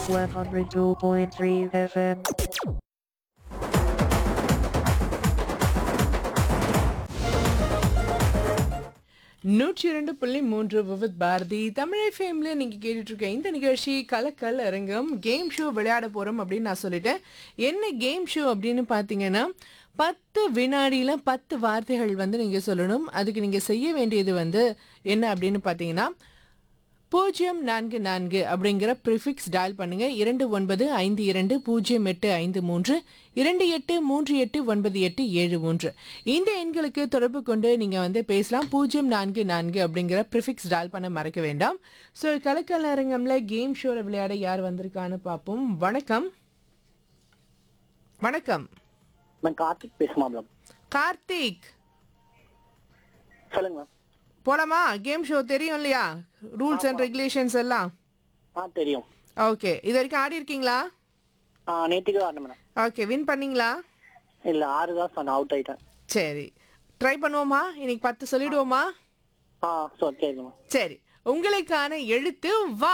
102.3 FM. நூற்றி இரண்டு புள்ளி மூன்று விவித் பாரதி தமிழ் ஃபேம்ல நீங்க கேட்டுட்டு இருக்க இந்த நிகழ்ச்சி கலக்கல் அரங்கம் கேம் ஷோ விளையாட போறோம் அப்படின்னு நான் சொல்லிட்டேன் என்ன கேம் ஷோ அப்படின்னு பார்த்தீங்கன்னா பத்து வினாடியில பத்து வார்த்தைகள் வந்து நீங்க சொல்லணும் அதுக்கு நீங்க செய்ய வேண்டியது வந்து என்ன அப்படின்னு பார்த்தீங்கன்னா பூஜ்ஜியம் நான்கு நான்கு அப்படிங்கிற ப்ரிஃபிக்ஸ் டயல் பண்ணுங்க இரண்டு ஒன்பது ஐந்து இரண்டு பூஜ்ஜியம் எட்டு ஐந்து மூன்று இரண்டு எட்டு மூன்று எட்டு ஒன்பது எட்டு ஏழு மூன்று இந்த எண்களுக்கு தொடர்பு கொண்டு நீங்க வந்து பேசலாம் பூஜ்ஜியம் நான்கு நான்கு அப்படிங்கிற ப்ரிஃபிக்ஸ் டயல் பண்ண மறக்க வேண்டாம் ஸோ கலக்கல் அரங்கம்ல கேம் ஷோல விளையாட யார் வந்திருக்கான்னு பார்ப்போம் வணக்கம் வணக்கம் நான் கார்த்திக் பேசுமா மேம் கார்த்திக் சொல்லுங்க மேம் போலாமா கேம் ஷோ தெரியும் இல்லையா ரூல்ஸ் அண்ட் ரெகுலேஷன்ஸ் எல்லாம் ஆ தெரியும் ஓகே இது வரைக்கும் ஆடி இருக்கீங்களா ஆ நேற்றுக்கு தான் ஆடினேன் மேடம் ஓகே வின் பண்ணீங்களா இல்லை ஆறு தான் சொன்னேன் அவுட் ஆயிட்டேன் சரி ட்ரை பண்ணுவோமா இன்னைக்கு பத்து சொல்லிடுவோமா ஆ சரி சரிங்க மேம் சரி உங்களுக்கான எழுத்து வா